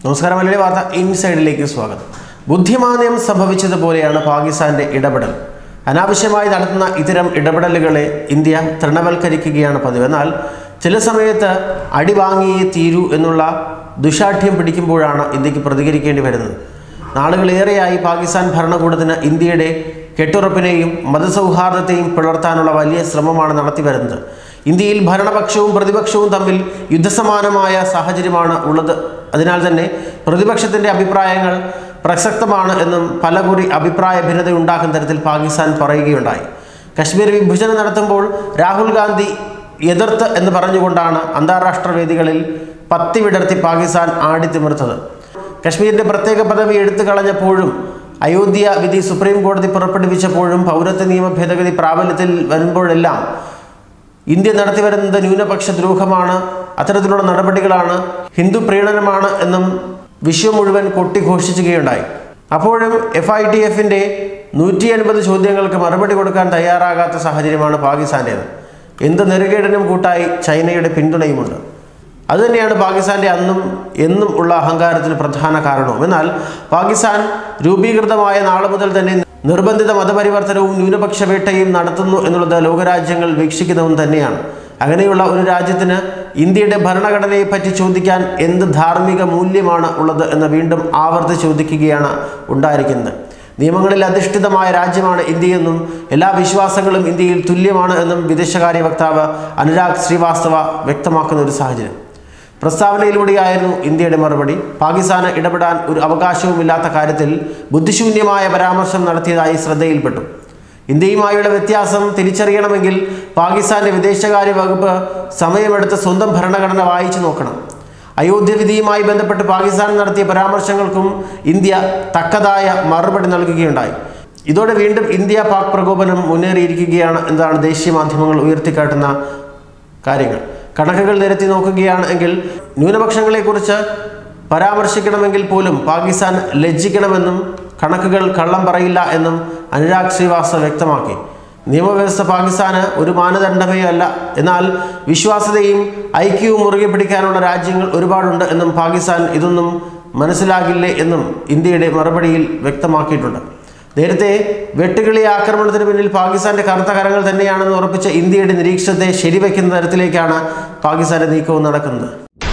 നമസ്കാരം മലയാളി വാർത്ത ഇൻസൈഡിലേക്ക് സ്വാഗതം ബുദ്ധിമാന്ദ്യം സംഭവിച്ചതുപോലെയാണ് പാകിസ്ഥാന്റെ ഇടപെടൽ അനാവശ്യമായി നടത്തുന്ന ഇത്തരം ഇടപെടലുകളെ ഇന്ത്യ തൃണവൽക്കരിക്കുകയാണ് പതിവ് എന്നാൽ ചില സമയത്ത് അടി വാങ്ങിയേ തീരൂ എന്നുള്ള ദുശാഠ്യം പിടിക്കുമ്പോഴാണ് ഇന്ത്യക്ക് പ്രതികരിക്കേണ്ടി വരുന്നത് നാളുകളേറെയായി പാകിസ്ഥാൻ ഭരണകൂടത്തിന് ഇന്ത്യയുടെ കെട്ടുറപ്പിനെയും മതസൗഹാർദ്ദത്തെയും പിളർത്താനുള്ള വലിയ ശ്രമമാണ് നടത്തിവരുന്നത് ഇന്ത്യയിൽ ഭരണപക്ഷവും പ്രതിപക്ഷവും തമ്മിൽ യുദ്ധസമാനമായ സാഹചര്യമാണ് ഉള്ളത് അതിനാൽ തന്നെ പ്രതിപക്ഷത്തിൻ്റെ അഭിപ്രായങ്ങൾ പ്രസക്തമാണ് എന്നും പലകുറി അഭിപ്രായ ഭിന്നത ഉണ്ടാക്കുന്ന തരത്തിൽ പാകിസ്ഥാൻ പറയുകയുണ്ടായി കശ്മീർ വിഭജനം നടത്തുമ്പോൾ രാഹുൽ ഗാന്ധി എതിർത്ത് എന്ന് പറഞ്ഞുകൊണ്ടാണ് അന്താരാഷ്ട്ര വേദികളിൽ പത്തി വിടർത്തി പാകിസ്ഥാൻ ആടിത്തിമിർത്തത് കശ്മീരിന്റെ പ്രത്യേക പദവി എടുത്തു കളഞ്ഞപ്പോഴും അയോധ്യ വിധി സുപ്രീം കോടതി പുറപ്പെടുവിച്ചപ്പോഴും പൗരത്വ നിയമ ഭേദഗതി പ്രാബല്യത്തിൽ വരുമ്പോഴെല്ലാം ഇന്ത്യ നടത്തിവരുന്നത് ന്യൂനപക്ഷ ദ്രോഹമാണ് അത്തരത്തിലുള്ള നടപടികളാണ് ഹിന്ദു പ്രീണനമാണ് എന്നും വിശ്വം മുഴുവൻ കൊട്ടിഘോഷിക്കുകയുണ്ടായി അപ്പോഴും എഫ് ഐ ടി എഫിൻ്റെ നൂറ്റി അൻപത് ചോദ്യങ്ങൾക്ക് മറുപടി കൊടുക്കാൻ തയ്യാറാകാത്ത സാഹചര്യമാണ് പാകിസ്ഥാൻ്റേത് എന്ത് നെറുകേടിനും കൂട്ടായി ചൈനയുടെ പിന്തുണയുമുണ്ട് അതുതന്നെയാണ് പാകിസ്ഥാന്റെ അന്നും എന്നും ഉള്ള അഹങ്കാരത്തിന് പ്രധാന കാരണവും എന്നാൽ പാകിസ്ഥാൻ രൂപീകൃതമായ നാളെ മുതൽ തന്നെ നിർബന്ധിത മതപരിവർത്തനവും ന്യൂനപക്ഷ വേട്ടയും നടത്തുന്നു എന്നുള്ളത് ലോകരാജ്യങ്ങൾ വീക്ഷിക്കുന്നതും തന്നെയാണ് അങ്ങനെയുള്ള ഒരു രാജ്യത്തിന് ഇന്ത്യയുടെ ഭരണഘടനയെ പറ്റി ചോദിക്കാൻ എന്ത് ധാർമ്മിക മൂല്യമാണ് ഉള്ളത് എന്ന് വീണ്ടും ആവർത്തി ചോദിക്കുകയാണ് ഉണ്ടായിരിക്കുന്നത് നിയമങ്ങളിൽ അധിഷ്ഠിതമായ രാജ്യമാണ് ഇന്ത്യയെന്നും എല്ലാ വിശ്വാസങ്ങളും ഇന്ത്യയിൽ തുല്യമാണ് എന്നും വിദേശകാര്യ വക്താവ് അനുരാഗ് ശ്രീവാസ്തവ വ്യക്തമാക്കുന്ന ഒരു സാഹചര്യം പ്രസ്താവനയിലൂടെയായിരുന്നു ഇന്ത്യയുടെ മറുപടി പാകിസ്ഥാന് ഇടപെടാൻ ഒരു അവകാശവുമില്ലാത്ത കാര്യത്തിൽ ബുദ്ധിശൂന്യമായ പരാമർശം നടത്തിയതായി ശ്രദ്ധയിൽപ്പെട്ടു ഇന്ത്യയുമായുള്ള വ്യത്യാസം തിരിച്ചറിയണമെങ്കിൽ പാകിസ്ഥാന്റെ വിദേശകാര്യ വകുപ്പ് സമയമെടുത്ത് സ്വന്തം ഭരണഘടന വായിച്ചു നോക്കണം അയോധ്യ വിധിയുമായി ബന്ധപ്പെട്ട് പാകിസ്ഥാൻ നടത്തിയ പരാമർശങ്ങൾക്കും ഇന്ത്യ തക്കതായ മറുപടി നൽകുകയുണ്ടായി ഇതോടെ വീണ്ടും ഇന്ത്യ പാക് പ്രകോപനം മുന്നേറിയിരിക്കുകയാണ് എന്നതാണ് ദേശീയ മാധ്യമങ്ങൾ ഉയർത്തിക്കാട്ടുന്ന കാര്യങ്ങൾ കണക്കുകൾ നിരത്തി നോക്കുകയാണ് എങ്കിൽ ന്യൂനപക്ഷങ്ങളെക്കുറിച്ച് പരാമർശിക്കണമെങ്കിൽ പോലും പാകിസ്ഥാൻ ലജ്ജിക്കണമെന്നും കണക്കുകൾ കള്ളം പറയില്ല എന്നും അനുരാഗ് ശ്രീവാസ്തവ വ്യക്തമാക്കി നിയമവ്യവസ്ഥ പാകിസ്ഥാന് ഒരു മാനദണ്ഡമേ അല്ല എന്നാൽ വിശ്വാസതയും ഐക്യവും മുറുകെ പിടിക്കാനുള്ള രാജ്യങ്ങൾ ഒരുപാടുണ്ട് എന്നും പാകിസ്ഥാൻ ഇതൊന്നും മനസ്സിലാകില്ലേ എന്നും ഇന്ത്യയുടെ മറുപടിയിൽ വ്യക്തമാക്കിയിട്ടുണ്ട് നേരത്തെ വെട്ടുകിളി ആക്രമണത്തിന് പിന്നിൽ പാകിസ്ഥാന്റെ കറുത്ത കരങ്ങൾ തന്നെയാണെന്ന് ഉറപ്പിച്ച ഇന്ത്യയുടെ നിരീക്ഷണത്തെ ശരിവയ്ക്കുന്ന തരത്തിലേക്കാണ് പാകിസ്ഥാന്റെ നീക്കവും നടക്കുന്നത്